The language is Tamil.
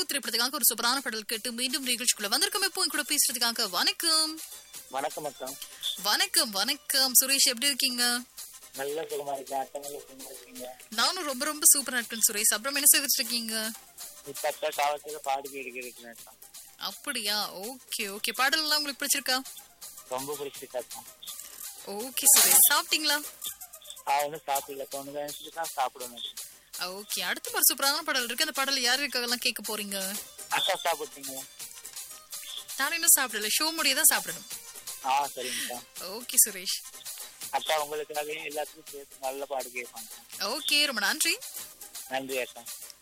திரைப்படத்துக்காக ஒரு சூப்பரான பாடல் கேட்டு மீண்டும் நிகழ்ச்சிக்குள்ள வந்திருக்கோம் இப்போ என் கூட பேசுறதுக்காக வணக்கம் வணக்கம் அக்கா வணக்கம் வணக்கம் சுரேஷ் எப்படி இருக்கீங்க நல்ல சுகமா இருக்கேன் அக்கா நல்ல சுகமா இருக்கீங்க நானும் ரொம்ப ரொம்ப சூப்பரா இருக்கேன் சுரேஷ் அப்புறம் என்ன செய்துட்டு இருக்கீங்க இப்ப அக்கா காலத்துல பாடு கேட்டு இருக்கிறேன் அக்கா அப்படியா ஓகே ஓகே பாடல் எல்லாம் உங்களுக்கு பிடிச்சிருக்கா ரொம்ப பிடிச்சிருக்கு அக்கா ஓகே சுரேஷ் சாப்பிட்டீங்களா நான் ஒன்றும் சாப்பிடல அக்கா ஒன்று நினைச்சிட்டு தான் சாப்பிடணும் ஓகே அடுத்த ஒரு சூப்பரான பாடல் இருக்கு அந்த பாடல் யாருக்காகலாம் கேட்க போறீங்க அக்கா சாப்பிட்டீங்களா நான் இன்னும் சாப்பிடல ஷோ முடிய தான் சாப்பிடணும் ஆ சரிங்கக்கா ஓகே சுரேஷ் அக்கா உங்களுக்காக எல்லாத்துக்கும் சேர்த்து நல்ல பாடு கேட்பாங்க ஓகே ரொம்ப நன்றி நன்றி அக்கா